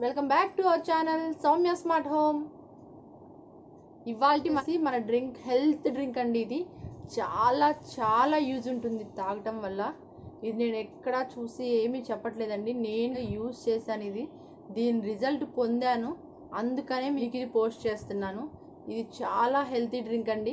welcome back to our channel Soumya smart home ఇవాళ మన drink health drink అండి ఇది చాలా చాలా యూజ్ ఉంటుంది తాగటం వల్ల ఇది నేను ఎక్కడా చూసి ఏమీ చెప్పట్లేదండి నేను యూజ్ చేశాను ఇది దీని రిజల్ట్ పొందాను అందుకనే మీకు ఇది పోస్ట్ చేస్తున్నాను ఇది చాలా హెల్తీ డ్రింక్ అండి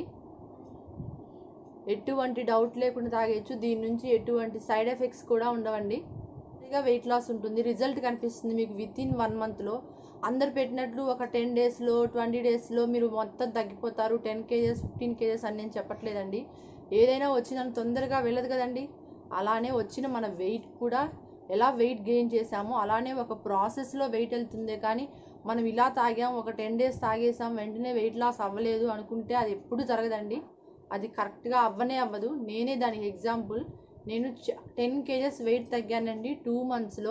ఎటువంటి డౌట్ లేకుండా తాగేయచ్చు దీని నుంచి ఎటువంటి సైడ్ ఎఫెక్ట్స్ కూడా ఉండవండి ఇక వెయిట్ లాస్ ఉంటుంది రిజల్ట్ కనిపిస్తుంది మీకు విత్ ఇన్ వన్ మంత్లో అందరు పెట్టినట్లు ఒక టెన్ డేస్లో ట్వంటీ డేస్లో మీరు మొత్తం తగ్గిపోతారు టెన్ కేజెస్ ఫిఫ్టీన్ కేజెస్ అని నేను చెప్పట్లేదండి ఏదైనా వచ్చిన తొందరగా వెళ్ళదు కదండి అలానే వచ్చిన మన వెయిట్ కూడా ఎలా వెయిట్ గెయిన్ చేసామో అలానే ఒక ప్రాసెస్లో వెయిట్ వెళ్తుంది కానీ మనం ఇలా తాగాం ఒక టెన్ డేస్ తాగేసాం వెంటనే వెయిట్ లాస్ అవ్వలేదు అనుకుంటే అది ఎప్పుడు జరగదండి అది కరెక్ట్గా అవ్వనే అవ్వదు నేనే దానికి ఎగ్జాంపుల్ నేను టెన్ కేజెస్ వెయిట్ తగ్గానండి టూ మంత్స్లో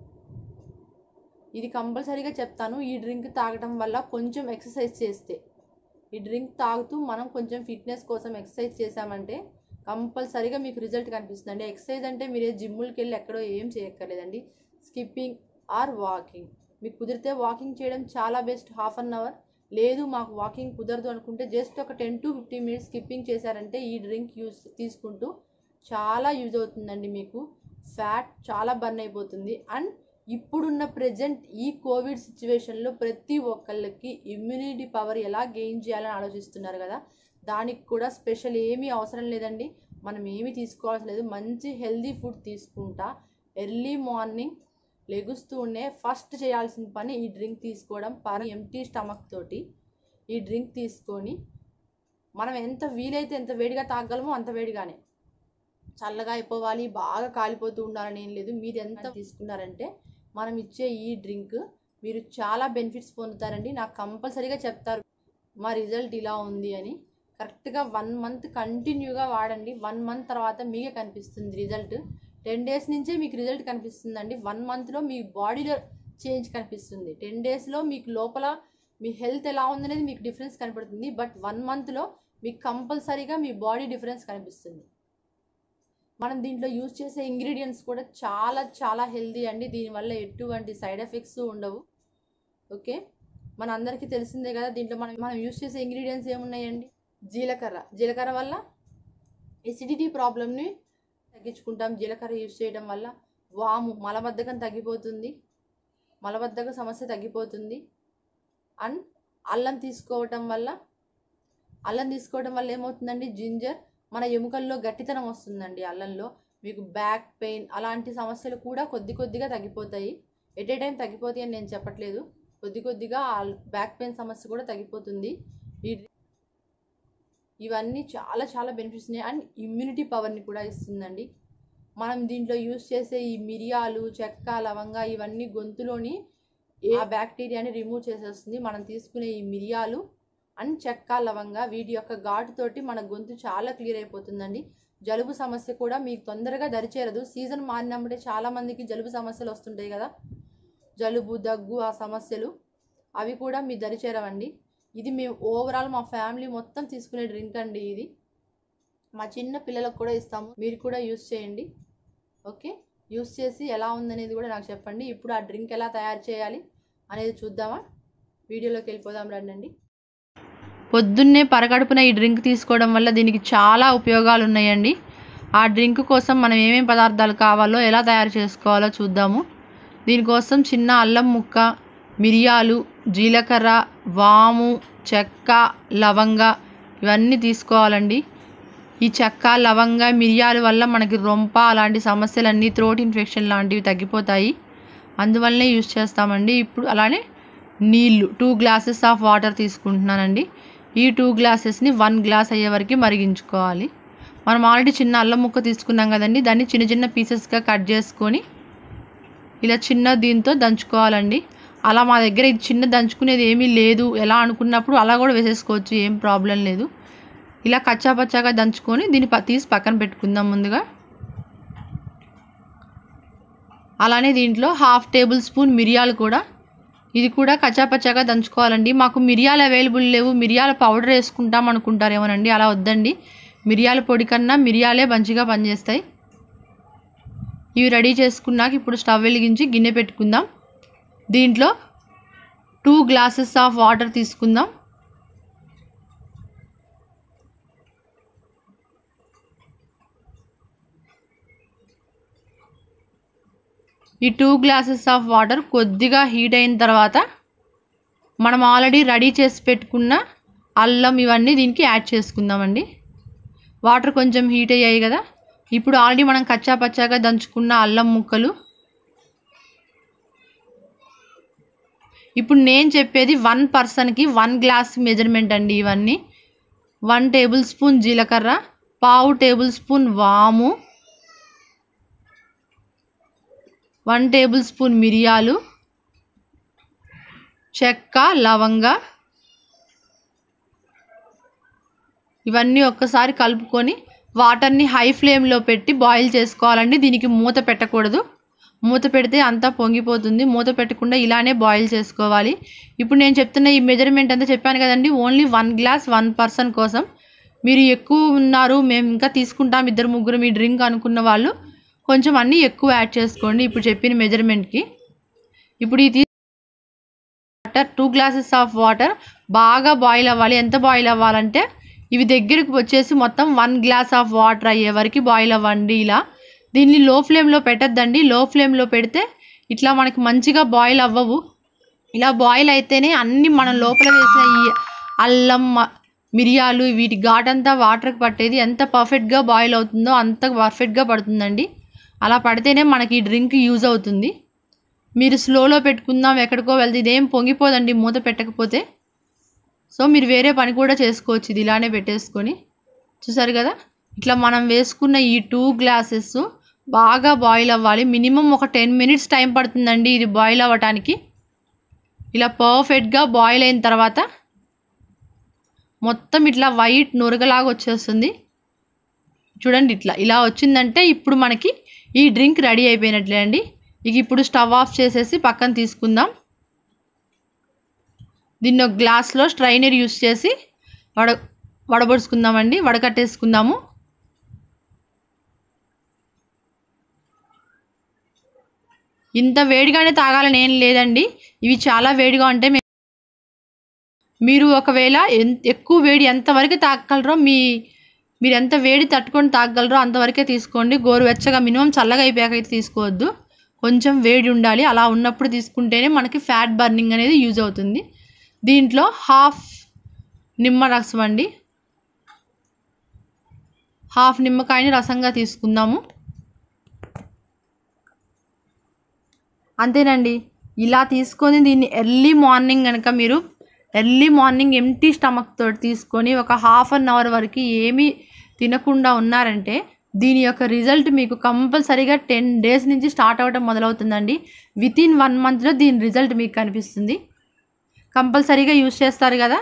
ఇది కంపల్సరీగా చెప్తాను ఈ డ్రింక్ తాగడం వల్ల కొంచెం ఎక్సర్సైజ్ చేస్తే ఈ డ్రింక్ తాగుతూ మనం కొంచెం ఫిట్నెస్ కోసం ఎక్సర్సైజ్ చేసామంటే కంపల్సరీగా మీకు రిజల్ట్ కనిపిస్తుందండి ఎక్సర్సైజ్ అంటే మీరే జిమ్ములకి వెళ్ళి ఎక్కడో ఏం చేయక్కర్లేదండి స్కిప్పింగ్ ఆర్ వాకింగ్ మీకు కుదిరితే వాకింగ్ చేయడం చాలా బెస్ట్ హాఫ్ అన్ అవర్ లేదు మాకు వాకింగ్ కుదరదు అనుకుంటే జస్ట్ ఒక ten to fifteen minutes skipping చేశారంటే ఈ డ్రింక్ యూస్ తీసుకుంటూ చాలా యూజ్ అవుతుందండి మీకు ఫ్యాట్ చాలా బర్న్ అయిపోతుంది అండ్ ఇప్పుడున్న ప్రజెంట్ ఈ కోవిడ్ సిచ్యువేషన్లో ప్రతి ఒక్కళ్ళకి ఇమ్యూనిటీ పవర్ ఎలా గెయిన్ చేయాలని ఆలోచిస్తున్నారు కదా దానికి కూడా స్పెషల్ ఏమీ అవసరం లేదండి మనం ఏమీ తీసుకోవాల్సిన లేదు మంచి హెల్దీ ఫుడ్ తీసుకుంటా ఎర్లీ మార్నింగ్ లెగుస్తూనే ఫస్ట్ చేయాల్సిన పని ఈ డ్రింక్ తీసుకోవడం పర్ ఎంటీ స్టమక్ తోటి ఈ డ్రింక్ తీసుకొని మనం ఎంత వీలైతే ఎంత వేడిగా తాగలమో అంత వేడిగానే చల్లగా అయిపోవాలి బాగా కాలిపోతూ ఉండాలని ఏం లేదు మీరు ఎంత తీసుకున్నారంటే మనం ఇచ్చే ఈ డ్రింక్ మీరు చాలా బెనిఫిట్స్ పొందుతారండి నాకు కంపల్సరీగా చెప్తారు మా రిజల్ట్ ఇలా ఉంది అని కరెక్ట్గా వన్ మంత్ కంటిన్యూగా వాడండి వన్ మంత్ తర్వాత మీకే కనిపిస్తుంది రిజల్ట్ టెన్ డేస్ నుంచే మీకు రిజల్ట్ కనిపిస్తుందండి వన్ మంత్లో మీ బాడీలో చేంజ్ కనిపిస్తుంది టెన్ డేస్లో మీకు లోపల మీ హెల్త్ ఎలా ఉందనేది మీకు డిఫరెన్స్ కనపడుతుంది బట్ వన్ మంత్లో మీకు కంపల్సరీగా మీ బాడీ డిఫరెన్స్ కనిపిస్తుంది మనం దీంట్లో యూజ్ చేసే ఇంగ్రీడియంట్స్ కూడా చాలా చాలా హెల్దీ అండి దీనివల్ల ఎటువంటి సైడ్ ఎఫెక్ట్స్ ఉండవు ఓకే మన అందరికీ తెలిసిందే కదా దీంట్లో మనం మనం యూజ్ చేసే ఇంగ్రీడియంట్స్ ఏమున్నాయండి జీలకర్ర జీలకర్ర వల్ల ఎసిడిటీ ప్రాబ్లమ్ని తగ్గించుకుంటాం జీలకర్ర యూజ్ చేయడం వల్ల వాము మలబద్ధకం తగ్గిపోతుంది మలబద్ధక సమస్య తగ్గిపోతుంది అండ్ అల్లం తీసుకోవటం వల్ల అల్లం తీసుకోవడం వల్ల ఏమవుతుందండి జింజర్ మన ఎముకల్లో గట్టితనం వస్తుందండి అల్లంలో మీకు బ్యాక్ పెయిన్ అలాంటి సమస్యలు కూడా కొద్ది కొద్దిగా తగ్గిపోతాయి ఎట్ ఏ టైం తగ్గిపోతాయి అని నేను చెప్పట్లేదు కొద్ది కొద్దిగా బ్యాక్ పెయిన్ సమస్య కూడా తగ్గిపోతుంది ఈ ఇవన్నీ చాలా చాలా బెనిఫిట్స్ ఉన్నాయి అండ్ ఇమ్యూనిటీ పవర్ని కూడా ఇస్తుందండి మనం దీంట్లో యూస్ చేసే ఈ మిరియాలు చెక్క లవంగా ఇవన్నీ గొంతులోని ఆ బ్యాక్టీరియాని రిమూవ్ చేసేస్తుంది మనం తీసుకునే ఈ మిరియాలు అండ్ చెక్క లవంగా వీటి యొక్క ఘాటుతోటి మన గొంతు చాలా క్లియర్ అయిపోతుందండి జలుబు సమస్య కూడా మీకు తొందరగా దరిచేరదు సీజన్ మారినప్పుడే చాలా మందికి జలుబు సమస్యలు వస్తుంటాయి కదా జలుబు దగ్గు ఆ సమస్యలు అవి కూడా మీ దరిచేరవండి ఇది మేము ఓవరాల్ మా ఫ్యామిలీ మొత్తం తీసుకునే డ్రింక్ అండి ఇది మా చిన్న పిల్లలకు కూడా ఇస్తాము మీరు కూడా యూస్ చేయండి ఓకే యూస్ చేసి ఎలా ఉందనేది కూడా నాకు చెప్పండి ఇప్పుడు ఆ డ్రింక్ ఎలా తయారు చేయాలి అనేది చూద్దామా వీడియోలోకి వెళ్ళిపోదాం రండి పొద్దున్నే పరగడుపున ఈ డ్రింక్ తీసుకోవడం వల్ల దీనికి చాలా ఉపయోగాలు ఉన్నాయండి ఆ డ్రింక్ కోసం మనం ఏమేమి పదార్థాలు కావాలో ఎలా తయారు చేసుకోవాలో చూద్దాము దీనికోసం చిన్న అల్లం ముక్క మిరియాలు జీలకర్ర వాము చెక్క లవంగ ఇవన్నీ తీసుకోవాలండి ఈ చెక్క లవంగ మిరియాల వల్ల మనకి రొంప అలాంటి సమస్యలన్నీ థ్రోట్ ఇన్ఫెక్షన్ లాంటివి తగ్గిపోతాయి అందువల్లనే యూస్ చేస్తామండి ఇప్పుడు అలానే నీళ్ళు టూ గ్లాసెస్ ఆఫ్ వాటర్ తీసుకుంటున్నానండి ఈ టూ గ్లాసెస్ని వన్ గ్లాస్ అయ్యే వరకు మరిగించుకోవాలి మనం ఆల్రెడీ చిన్న అల్లం ముక్క తీసుకున్నాం కదండి దాన్ని చిన్న చిన్న పీసెస్గా కట్ చేసుకొని ఇలా చిన్న దీంతో దంచుకోవాలండి అలా మా దగ్గర ఇది చిన్న దంచుకునేది ఏమీ లేదు ఎలా అనుకున్నప్పుడు అలా కూడా వేసేసుకోవచ్చు ఏం ప్రాబ్లం లేదు ఇలా కచ్చా పచ్చాగా దంచుకొని దీన్ని తీసి పక్కన పెట్టుకుందాం ముందుగా అలానే దీంట్లో హాఫ్ టేబుల్ స్పూన్ మిరియాలు కూడా ఇది కూడా కచ్చాపచ్చాగా దంచుకోవాలండి మాకు మిరియాలు అవైలబుల్ లేవు మిరియాల పౌడర్ వేసుకుంటాం అనుకుంటారేమోనండి అలా వద్దండి మిరియాల పొడి కన్నా మిరియాలే మంచిగా పనిచేస్తాయి ఇవి రెడీ చేసుకున్నాక ఇప్పుడు స్టవ్ వెలిగించి గిన్నె పెట్టుకుందాం దీంట్లో టూ గ్లాసెస్ ఆఫ్ వాటర్ తీసుకుందాం ఈ టూ గ్లాసెస్ ఆఫ్ వాటర్ కొద్దిగా హీట్ అయిన తర్వాత మనం ఆల్రెడీ రెడీ చేసి పెట్టుకున్న అల్లం ఇవన్నీ దీనికి యాడ్ చేసుకుందామండి వాటర్ కొంచెం హీట్ అయ్యాయి కదా ఇప్పుడు ఆల్రెడీ మనం కచ్చా పచ్చాగా దంచుకున్న అల్లం ముక్కలు ఇప్పుడు నేను చెప్పేది వన్ పర్సన్కి వన్ గ్లాస్ మెజర్మెంట్ అండి ఇవన్నీ వన్ టేబుల్ స్పూన్ జీలకర్ర పావు టేబుల్ స్పూన్ వాము వన్ టేబుల్ స్పూన్ మిరియాలు చెక్క లవంగ ఇవన్నీ ఒక్కసారి కలుపుకొని వాటర్ని హై ఫ్లేమ్లో పెట్టి బాయిల్ చేసుకోవాలండి దీనికి మూత పెట్టకూడదు మూత పెడితే అంతా పొంగిపోతుంది మూత పెట్టకుండా ఇలానే బాయిల్ చేసుకోవాలి ఇప్పుడు నేను చెప్తున్న ఈ మెజర్మెంట్ అంతా చెప్పాను కదండి only one glass one person కోసం మీరు ఎక్కువ ఉన్నారు మేము ఇంకా తీసుకుంటాం ఇద్దరు ముగ్గురు మీ డ్రింక్ అనుకున్న వాళ్ళు కొంచెం అన్నీ ఎక్కువ యాడ్ చేసుకోండి ఇప్పుడు చెప్పిన మెజర్మెంట్కి ఇప్పుడు ఈ water two glasses of water బాగా బాయిల్ అవ్వాలి ఎంత బాయిల్ అవ్వాలంటే ఇవి దగ్గరికి వచ్చేసి మొత్తం వన్ గ్లాస్ ఆఫ్ వాటర్ అయ్యే వరకు బాయిల్ అవ్వండి ఇలా దీన్ని లో ఫ్లేమ్లో పెట్టద్దండి లో ఫ్లేమ్లో పెడితే ఇట్లా మనకి మంచిగా బాయిల్ అవ్వవు ఇలా బాయిల్ అయితేనే అన్ని మనం లోపల వేసిన ఈ అల్లం మిరియాలు వీటి ఘాటంతా వాటర్కి పట్టేది ఎంత పర్ఫెక్ట్గా బాయిల్ అవుతుందో అంత పర్ఫెక్ట్గా పడుతుందండి అలా పడితేనే మనకి ఈ డ్రింక్ యూజ్ అవుతుంది మీరు స్లోలో పెట్టుకుందాం ఎక్కడికో వెళ్తే ఇదేం పొంగిపోదండి మూత పెట్టకపోతే సో మీరు వేరే పని కూడా చేసుకోవచ్చు ఇది ఇలానే పెట్టేసుకొని చూసారు కదా ఇట్లా మనం వేసుకున్న ఈ టూ గ్లాసెస్ బాగా బాయిల్ అవ్వాలి మినిమం ఒక టెన్ మినిట్స్ టైం పడుతుందండి ఇది బాయిల్ అవ్వటానికి ఇలా పర్ఫెక్ట్గా బాయిల్ అయిన తర్వాత మొత్తం ఇట్లా వైట్ నురగలాగా వచ్చేస్తుంది చూడండి ఇట్లా ఇలా వచ్చిందంటే ఇప్పుడు మనకి ఈ డ్రింక్ రెడీ అయిపోయినట్లే అండి ఇక ఇప్పుడు స్టవ్ ఆఫ్ చేసేసి పక్కన తీసుకుందాం దీన్ని ఒక గ్లాస్లో స్ట్రైనర్ యూస్ చేసి వడ వడబడుచుకుందామండి వడకట్టేసుకుందాము ఇంత వేడిగానే తాగాలని ఏం లేదండి ఇవి చాలా వేడిగా ఉంటే మీరు ఒకవేళ ఎంత ఎక్కువ వేడి ఎంతవరకు తాగగలరో మీ మీరు ఎంత వేడి తట్టుకొని తాగగలరో అంతవరకే తీసుకోండి గోరువెచ్చగా మినిమం చల్లగా అయిపోయాక అయితే తీసుకోవద్దు కొంచెం వేడి ఉండాలి అలా ఉన్నప్పుడు తీసుకుంటేనే మనకి ఫ్యాట్ బర్నింగ్ అనేది యూజ్ అవుతుంది దీంట్లో హాఫ్ నిమ్మ రసం అండి హాఫ్ నిమ్మకాయని రసంగా తీసుకుందాము అంతేనండి ఇలా తీసుకొని దీన్ని ఎర్లీ మార్నింగ్ కనుక మీరు ఎర్లీ మార్నింగ్ ఎంటీ స్టమక్ తోటి తీసుకొని ఒక హాఫ్ అన్ అవర్ వరకు ఏమీ తినకుండా ఉన్నారంటే దీని యొక్క రిజల్ట్ మీకు కంపల్సరీగా టెన్ డేస్ నుంచి స్టార్ట్ అవ్వడం మొదలవుతుందండి విత్ ఇన్ వన్ మంత్లో దీని రిజల్ట్ మీకు కనిపిస్తుంది కంపల్సరీగా యూస్ చేస్తారు కదా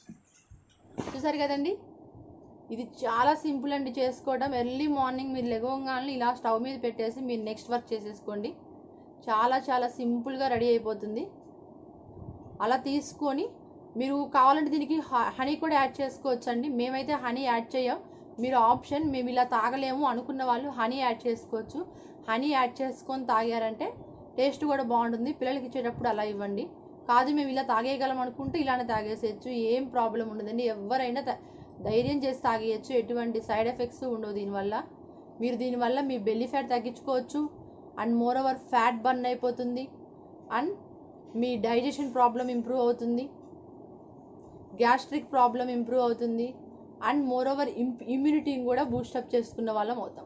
చూసారు కదండి ఇది చాలా సింపుల్ అండి చేసుకోవడం ఎర్లీ మార్నింగ్ మీరు లెగవగానే ఇలా స్టవ్ మీద పెట్టేసి మీరు నెక్స్ట్ వర్క్ చేసేసుకోండి చాలా చాలా సింపుల్గా రెడీ అయిపోతుంది అలా తీసుకొని మీరు కావాలంటే దీనికి హనీ కూడా యాడ్ చేసుకోవచ్చండి మేమైతే హనీ యాడ్ చేయం మీరు ఆప్షన్ మేము ఇలా తాగలేము అనుకున్న వాళ్ళు హనీ యాడ్ చేసుకోవచ్చు హనీ యాడ్ చేసుకొని తాగారంటే టేస్ట్ కూడా బాగుంటుంది పిల్లలకి ఇచ్చేటప్పుడు అలా ఇవ్వండి కాదు మేము ఇలా తాగేయగలం అనుకుంటే ఇలానే తాగేసేయచ్చు ఏం ప్రాబ్లం ఉండదండి ఎవరైనా త- ధైర్యం చేసి తాగేయచ్చు ఎటువంటి సైడ్ ఎఫెక్ట్స్ ఉండవు దీనివల్ల మీరు దీనివల్ల మీ బెల్లీ ఫ్యాట్ తగ్గించుకోవచ్చు and moreover fat burn అయిపోతుంది అండ్ మీ డైజెషన్ ప్రాబ్లం ఇంప్రూవ్ అవుతుంది గ్యాస్ట్రిక్ ప్రాబ్లం ఇంప్రూవ్ అవుతుంది అండ్ మోర్ ఓవర్ ఇమ్యూనిటీని కూడా బూస్టప్ చేసుకున్న వాళ్ళం అవుతాం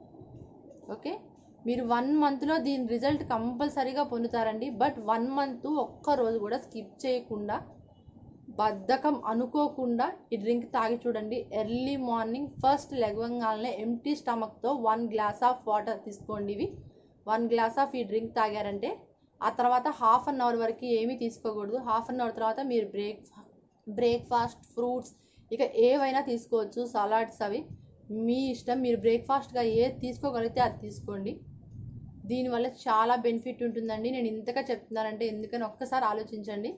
ఓకే మీరు వన్ మంత్లో దీని రిజల్ట్ కంపల్సరీగా పొందుతారండి బట్ వన్ మంత్ ఒక్క రోజు కూడా స్కిప్ చేయకుండా బద్ధకం అనుకోకుండా ఈ డ్రింక్ తాగి చూడండి ఎర్లీ మార్నింగ్ ఫస్ట్ లెగవంగానే ఎంటీ స్టమక్తో వన్ గ్లాస్ ఆఫ్ వాటర్ తీసుకోండి ఇవి వన్ గ్లాస్ ఆఫ్ ఈ డ్రింక్ తాగారంటే ఆ తర్వాత హాఫ్ అన్ అవర్ వరకు ఏమీ తీసుకోకూడదు హాఫ్ అన్ అవర్ తర్వాత మీరు బ్రేక్ బ్రేక్ఫాస్ట్ ఫ్రూట్స్ ఇక ఏవైనా తీసుకోవచ్చు సలాడ్స్ అవి మీ ఇష్టం మీరు బ్రేక్ఫాస్ట్గా ఏది తీసుకోగలిగితే అది తీసుకోండి దీనివల్ల చాలా బెనిఫిట్ ఉంటుందండి నేను ఇంతగా చెప్తున్నానంటే ఎందుకని ఒక్కసారి ఆలోచించండి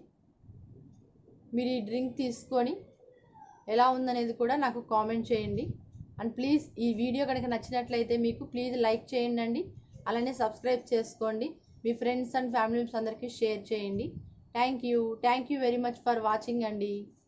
మీరు ఈ డ్రింక్ తీసుకొని ఎలా ఉందనేది కూడా నాకు కామెంట్ చేయండి అండ్ ప్లీజ్ ఈ వీడియో కనుక నచ్చినట్లయితే మీకు ప్లీజ్ లైక్ చేయండి అండి అలానే సబ్స్క్రైబ్ చేసుకోండి మీ ఫ్రెండ్స్ అండ్ ఫ్యామిలీ మెంబర్స్ అందరికీ షేర్ చేయండి thank you thank you very much for watching అండి